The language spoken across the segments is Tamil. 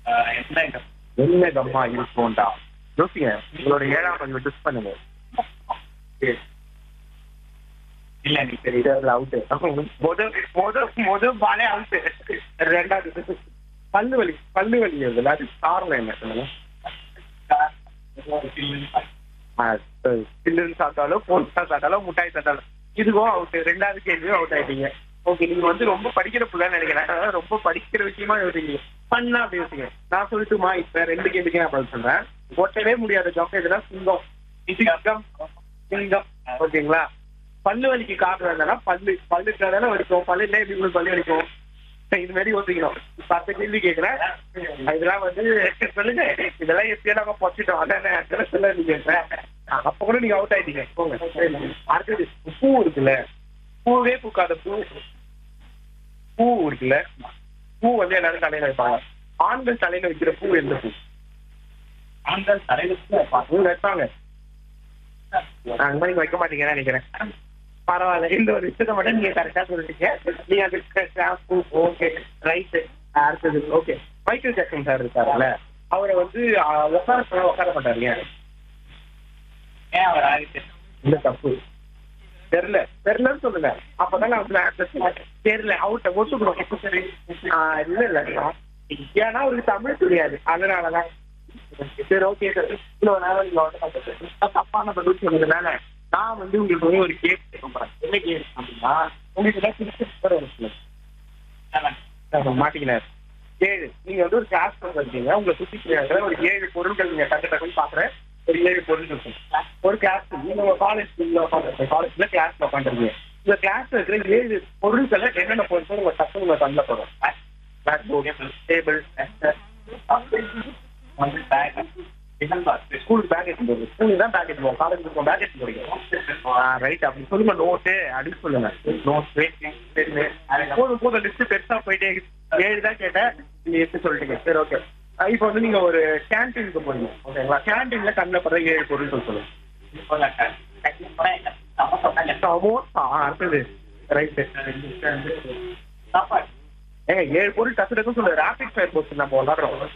என்ன என்ன கம்மா இருக்கும்டா யோசிங்க உங்களோட ஏழாம் பதிவு டிஸ் பண்ணுங்க இல்ல நீ சரி இதுல அவுட் முத முத முத பாலே அவுட் ரெண்டாவது பல்லு வலி பல்லு வலி வருதுல்ல அது காரணம் என்ன சொல்லுங்க சில்லுன்னு சாப்பிட்டாலும் போன்ஸா சாப்பிட்டாலும் முட்டாய் சாப்பிட்டாலும் இதுவும் அவுட் ரெண்டாவது கேள்வியும் அவுட் ஆயிட்டீங்க ஓகே நீங்க வந்து ரொம்ப படிக்கிற பிள்ளைன்னு நினைக்கிறேன் அதாவது ரொம்ப படிக்கிற விஷயமா யோசிக்கிறீங்க பண்ணா அப்படி யோசிங்க நான் சொல்லட்டுமா இப்ப ரெண்டு கேள்விக்கு நான் பதில் சொல்றேன் ஒட்டவே முடியாத ஜாக்கெட் இதெல்லாம் சிங்கம் சிங்கம் சிங்கம் ஓகேங்களா பல்லு வலிக்கு காரணம் என்னன்னா பல்லு பல்லு தானே வலிக்கும் பல்லு இல்லை எப்படி உங்களுக்கு பல்லு வலிக்கும் இது மாதிரி யோசிக்கணும் பத்து கேள்வி கேட்கிறேன் இதெல்லாம் வந்து சொல்லுங்க இதெல்லாம் எப்படியா நம்ம பொச்சிட்டோம் அதான் சொல்ல நீங்க அப்ப கூட நீங்க அவுட் ஆயிட்டீங்க போங்க அடுத்தது பூ இருக்குல்ல பூவே பூக்காத பூ பூ இருக்குல்ல பூ வந்து எல்லாரும் தலையில வைப்பாங்க ஆண்கள் தலையில வைக்கிற பூ எந்த பூ ஆண்கள் தலைவருக்கு பூ வைப்பாங்க அந்த மாதிரி நீங்க வைக்க மாட்டீங்கன்னு நினைக்கிறேன் பரவாயில்ல இந்த ஒரு விஷயத்த மட்டும் நீங்க கரெக்டா சொல்லிட்டீங்க நீங்க அதுக்கு ஷாம்பு ஓகே ரைட் அடுத்தது ஓகே மைக்கேல் ஜாக்சன் சார் இருக்காருல்ல அவரை வந்து ஆஹ், உட்கார சொல்ல உட்கார மாட்டாருங்க ஏன் அவர் ஆகிட்டு இல்ல தப்பு தெரியல தெரியலன்னு சொல்லுங்க அப்பதான் நான் வந்து answer சொல்லுவேன். தெரியல அவுட்ட ஒத்துக்கணும் சரி ஆஹ், இல்ல இல்ல ஏன்னா அவருக்கு தமிழ் தெரியாது அதனாலதான் சரி ஓகே சார் இவ்வளவு நேரம் நீங்க வந்து நான் தப்பான பதில் சொன்னதுனால நான் வந்து உங்களுக்கு வந்து ஒரு கேஸ் கேட்க என்ன கேஸ் அப்படின்னா உங்களுக்கு ஏதாவது திருச்சி ஒரு விஷயம் மாட்டீங்கன்னாரு ஏழு நீங்க வந்து ஒரு கிளாஸ் இருக்கீங்க உங்களை சுத்தி இருக்கிற ஒரு ஏழு பொருட்கள் நீங்க டக்கு டக்குன்னு பாக்குறேன் ஒரு ஏழு பொருள் இருக்கும் ஒரு கிளாஸ் நீங்க உங்க காலேஜ் காலேஜ்ல கிளாஸ்ல உட்காந்துருக்கீங்க இந்த கிளாஸ்ல இருக்கிற ஏழு பொருட்களை என்னென்ன பொருட்கள் உங்க டக்கு உங்க கண்ணில் போடும் பிளாக் போர்டு டேபிள் வந்து bag tiffin box school bag எடுத்து போகுது ஸ்கூலுக்கு தான் பேக் எடுத்து போவோம் காலேஜ் இருக்கும் பேக் எடுத்து போறீங்க ரைட் அப்படி சொல்லுங்க நோட்டு அப்படின்னு சொல்லுங்க நோட்டு போதும் போதும் லிஸ்ட் பெருசா போயிட்டே இருக்கு. ஏழு தான் கேட்டேன் நீங்க எடுத்து சொல்லிட்டீங்க சரி ஓகே இப்போ வந்து நீங்க ஒரு கேன்டீனுக்கு போறீங்க ஓகேங்களா கேன்டீன்ல கண்ணில் படுற ஏழு பொருட்கள் சொல்லுங்க சமோசா அடுத்தது ரைட்டு சாப்பாடு ஏங்க ஏழு பொருள் டக்கு டக்குன்னு சொல்லுங்க ரேபிட் ஃபயர் போச்சு நம்ம விளாடுறோம்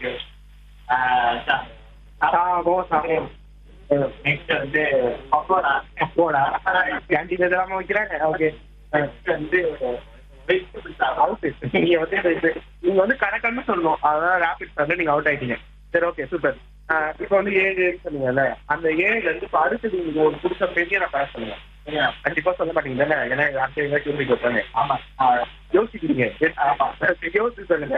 சமோசா நெக்ஸ்ட் வந்து பக்கோடா போடா கேன்டீன் இதெல்லாம் வைக்கிறாங்க ஓகே நெக்ஸ்ட் வந்து வெஜிடபிள்ஸ் அவுட் நீங்க வந்து இது- நீங்க வந்து கணக்கன்னு சொல்லணும் அதான் ரேபிட் ஃபயர்ல நீங்க அவுட் ஆயிட்டீங்க சரி ஓகே சூப்பர் இப்போ வந்து ஏழு சொன்னீங்கல்ல அந்த ஏழுல இருந்து இப்போ அடுத்தது நீங்க ஒரு புதுசா பெரிய நான் பேச சொல்லுங்க கண்டிப்பா சொல்ல மாட்டீங்க தானே ஏன்னா அடுத்த எங்க கேள்வி கேட்பாங்க ஆமா யோசிக்கிறீங்க ஆமா யோசிச்சு சொல்லுங்க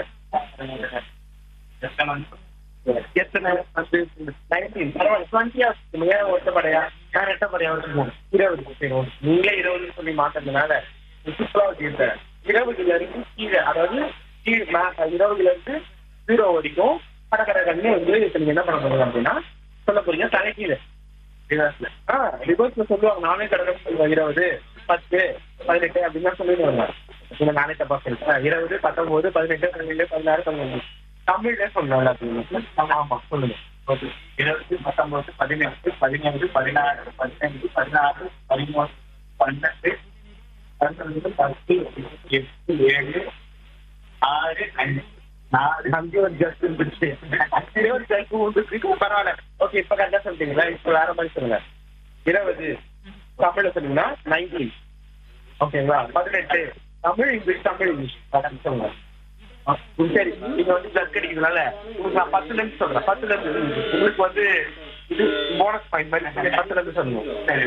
எத்தனை பத்து நைன்டீன் பரவாயில்ல டுவெண்ட்டியா நீங்க ஒட்டப்படையா நான் ரெட்டப்படையா வச்சுக்கோங்க இருபது சரி okay. நீங்களே இருபதுன்னு சொல்லி மாத்ததுனால சிம்பிளா வச்சுக்கிட்டேன் இருபதுல இருந்து கீழே அதாவது கீழ் மே- இருபதுல இருந்து ஜீரோ வரைக்கும் கடற்கரை கண்ணு வந்து இப்ப நீங்க என்ன பண்ண போறீங்க அப்படின்னா சொல்ல போறீங்க தலைக்கீழே ரிவர்ஸ்ல ஆ ரிவர்ஸ்ல சொல்லுவாங்க நானே கடற்கரை சொல்லுவேன் இருபது பத்து பதினெட்டு அப்படின்னு தான் சொல்லிடுவாங்க நீங்க நானே தப்பா சொல்லிட்டேன் இருபது பத்தொன்பது பதினெட்டு பன்னெண்டு பதினாறு பதினஞ்சு தமிழ்ல சொன்னாங்க அப்படின்னு ஆமா சொல்லுங்க ஓகே இருபது பத்தொன்பது பதினெட்டு பதினேழு பதினாறு பதினஞ்சு பதினாறு பதிமூணு பன்னெண்டு பன்னெண்டு பத்து எட்டு ஏழு ஆறு அஞ்சு நாலு அஞ்சு ஒரு ஜஸ்ட் இருந்துச்சு இருபது ஜஸ்ட் உங்களுக்கு பரவாயில்ல ஓகே இப்ப கரெக்டா சொல்லிட்டீங்களா இப்ப வேற மாதிரி சொல்லுங்க இருபது தமிழ்ல சொன்னீங்கன்னா நைன்டீன் ஓகேங்களா பதினெட்டு தமிழ் இங்கிலீஷ் தமிழ் இங்கிலீஷ் அதான் சொல்லுங்க சரி நீங்க வந்து ஜஸ்ட் அடிக்கிறதுனால உங்களுக்கு நான் பத்துல இருந்து சொல்றேன் பத்துல இருந்து உங்களுக்கு வந்து இது போனஸ் பாயிண்ட் மாதிரி பத்துல இருந்து சொல்லுங்க சரி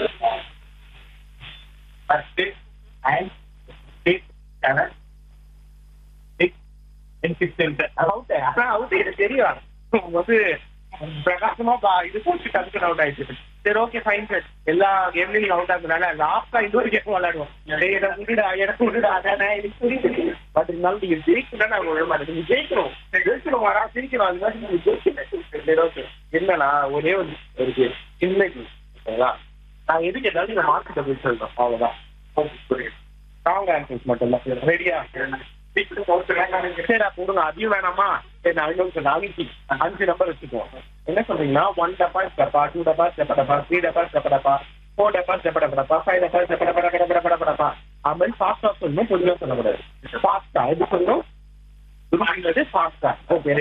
பத்து nine six seven six six out அதான் அவுட் எனக்கு தெரியும் உங்க வந்து பிரகாசமா பா- இது போச்சு டக்குனு அவுட் ஆயிடுச்சு சரி ஓகே ஃபைன் சார் எல்லா கேம்லயும் நீங்க அவுட் ஆகுறதுனால லாஸ்டா இன்னொரு கேம் விளையாடுவோம் டேய், இதை விடுடா எனக்கு விடுடா அதானே எனக்கு புரியுது பட் இருந்தாலும் நீங்க ஜெயிக்கணும் நான் விட மாட்டேன் நீங்க ஜெயிக்கணும் சரி, ஜெயிக்கணும் வரா ஜெயிக்கணும் அது மாதிரி நீங்க ஜெயிக்கணும் சரி ஓகே என்னன்னா ஒரே ஒரு ஒரு கேம் சின்ன கேம் ஓகேங்களா நான் எதுக்கு ஏதாவது நீங்க மார்க்கெட்டை போய் சொல்றோம் அவ்வளவுதான் புரியுது ஸ்ட்ராங் ஆன்சர்ஸ் மட்டும் தான் ரெடியா சரி அப்ப விடுங்க அதையும் வேணாமா சரி நான் இன்னொரு சொல்றேன் அஞ்சு அஞ்சு நம்பர் வச்சுக்குவோம் என்ன சொல்றீங்கன்னா ஒன் டப்பா டப்பா டூ டப்பா டப்பா டப்பா த்ரீ டப்பா டப்பா டப்பா ஃபோர் டப்பா டப்பா டப்பா ஃபைவ் டப்பா டப்பா டப்பா டப்பா டப்பா டப்பா டப்பா அது மாதிரி ஃபாஸ்டா சொல்லணும் பொதுவாக சொல்லக்கூடாது ஃபாஸ்டா எப்படி சொல்லணும் ஃபாஸ்டா ஓகே